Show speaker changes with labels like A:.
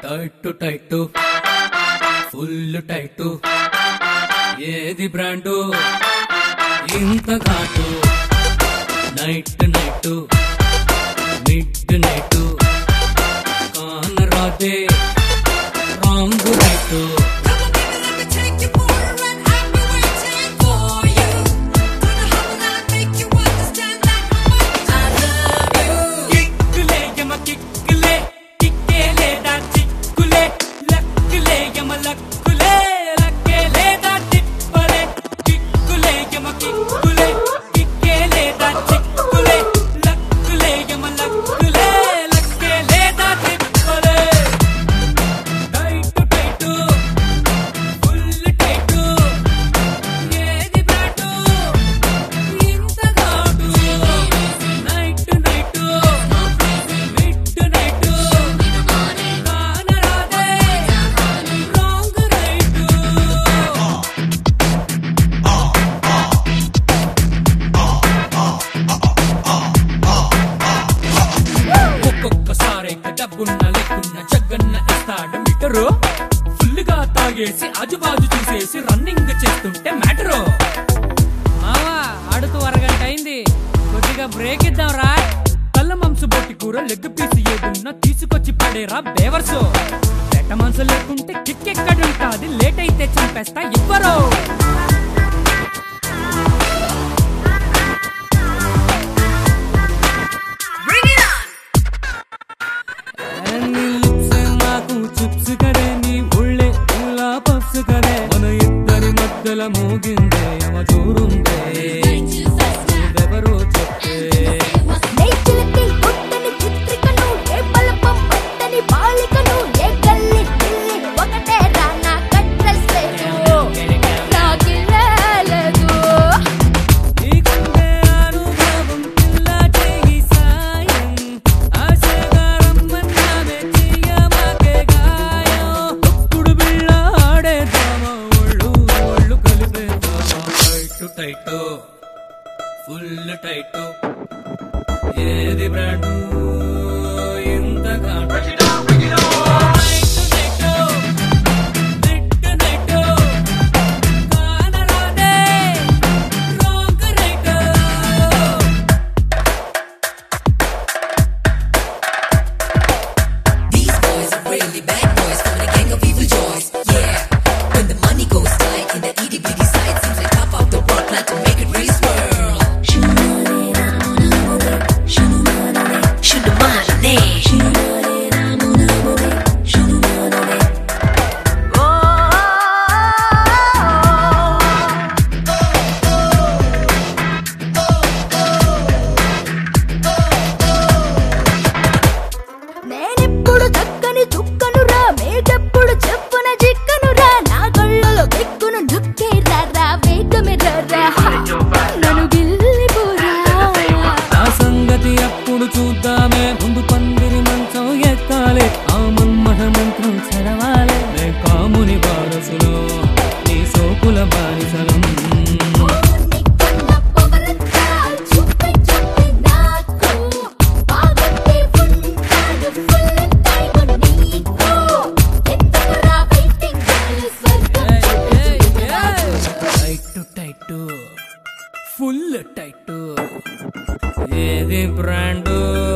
A: Tight tight full tight ఏది brand ఇంత ఘాటు నైట్ నైట్ మిడ్ నైట్ కానరాదే రాంగ్ నైట్ కిక్కులే యమ కిక్కులే కిక్కే లేదా చిక్కులే లక్కులే యమ లక్కులే లక్కే లేదా తిప్పలే కిక్కులే యమ కిక్కులే కిక్కే లేదా చిక్కులే లక్కులే యమ లక్కులే లక్కే లేదా తిప్పలే టైట్ టైట్ ఫుల్ టైట్ ఏది బ్రాటు ఇంత ఘాటు నైట్ నైట్ మిడ్ నైట్ కానరాదే రాంగ్ రైట్ ఒక్కొక్కసారి డబ్బున్న లెక్కున్న జగ్గన్న ఇస్తాడు మీటరు ఫుల్ గా తాగేసి ఆజుబాజు చూసేసి రన్నింగ్ చేస్తుంటే మ్యాటరు
B: మావా ఆడుతూ అరగంట అయింది కొద్దిగా బ్రేక్ ఇద్దాం రా
A: కళ్ళ మాంసు బొట్టి కూర లెగ్ పీస్ ఏదున్నా తీసుకొచ్చి పడేరా బేవర్సు పెట్ట మనసు లేకుంటే కిక్ ఎక్కడుంటాది లేట్ అయితే చంపేస్తా ఇవ్వరు నీ lips ఏ నాకు చిప్స్ కదే నీ ఒళ్ళే ఇలా పప్స్ కదే మన ఇద్దరి మధ్యల మోగిందే యమ చూరుందే నువ్వెవరో చెప్తే
C: నేచులకి పుట్టని చిత్రికను ఏ బలపం పట్టని బాలికను ఏ గల్లి పిల్లి ఒకటే రానా కట్రస్లేదు నాకిలే లేదు
A: నీకంటే అనుభవం పిల్ల చేయి సాయం ఆశగా రమ్మన్నావే చెయ్యమాకే గాయం తొక్కుడు బిళ్ళ ఆడేద్దామా ఒళ్ళు ఒళ్ళు కలిపేద్దామా టైట్ టైట్ ఫుల్ టైట్ ఏది బ్రాండు ఇంత ఘాటు కానరాదే wrong right
D: These boys are really bad boys from a gang of evil joys. Yeah. When the money goes tight in the itty bitty side, seems like top of the world plan to make it race world. Shunumarane.
C: నేనెప్పుడు దక్కని చుక్కనురా మేటెప్పుడు చెప్పున చిక్కనురా నా గొళ్ళలో పెక్కును నొక్కే రారా వేగమే రారా నన్ను గిల్లిపోరా
A: ఆ సంగతి అప్పుడు చూద్దామే ముందు పందిరి మంచం ఎక్కాలి ఆ మన్మథ మంత్రం చదవాలి నే కాముని వారసులో నీ సోకుల బానిసలం
C: నీకున్న పొగరంతా చూపి చూపి నాకు బాగుంటే ఉంటాను ఫుల్ టైం నీకు ఎందుకురా వెయిటింగ్ స్వర్గం
A: టైట్ టైట్ ఫుల్ టైట్ ఏది బ్రాండు